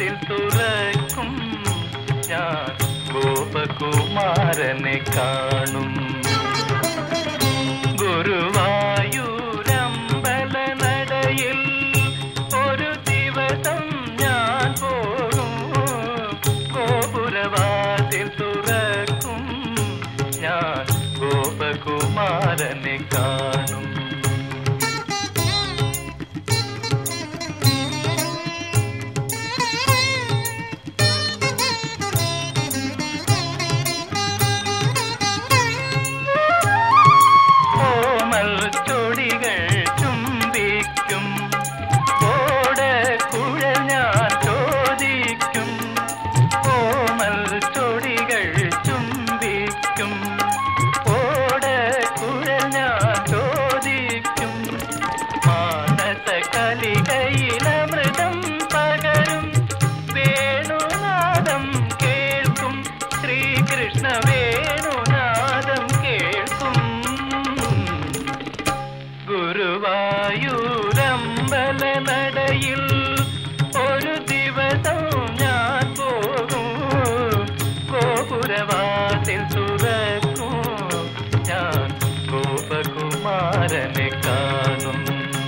ഗോപുരവാതിൽ തുറക്കും ഞാൻ ഗോപകുമാരനെ കാണും ഗുരുവായൂരമ്പല നടയിൽ ഒരു ദിവസം ഞാൻ പോകും ഗോപുരവാതിൽ തുറക്കും ഞാൻ ഗോപകുമാരനെ കാണും കോമൽ ചൊടികൾ ചുംബിക്കും ഓടക്കുഴൽ ഞാൻ ചോദിക്കും കോമൽ ചൊടികൾ ചുംബിക്കും ഓടക്കുഴൽ ഞാൻ ചോദിക്കും മാനസ കലികയിലമൃതം പകരും വേണുനാദം കേൾക്കും ശ്രീകൃഷ്ണ വേണുനാദം കേൾക്കും ഗുരുവായൂരമ്പല നടയിൽ ഒരു ദിവസം ഞാൻ പോകും ഗോപുരവാതിൽ തുറക്കും ഞാൻ ഗോപകുമാരനെ കാണും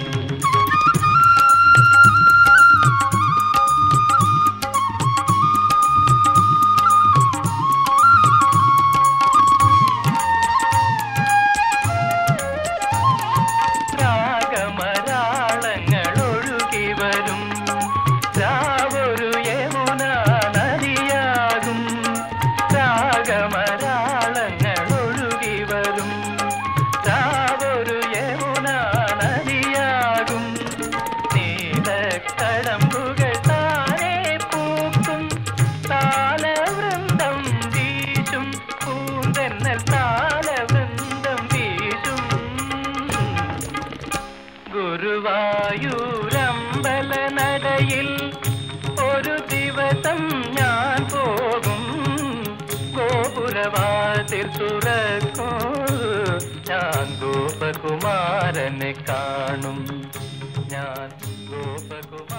രാഗമരാളങ്ങൾ ഒഴുകി വരും രാവൊരു യമുന നദിയാകും രാഗമരാളങ്ങൾ ഒഴുകി വരും രാവൊരു യമുന നദിയാകും നീലക്കടമ്പുകൾ താനേ പൂക്കും താലവൃന്ദം വീശും പൂന്തെന്നൽ താലവൃന്ദം വീശും ഗുരുവായൂരമ്പല നടയിൽ ഒരു ദിവസം ഞാൻ പോകും ഗോപുരവാതിൽ തുറക്കും ഞാൻ ഗോപകുമാരനെ കാണും ഞാൻ ഗോപകുമാരനെ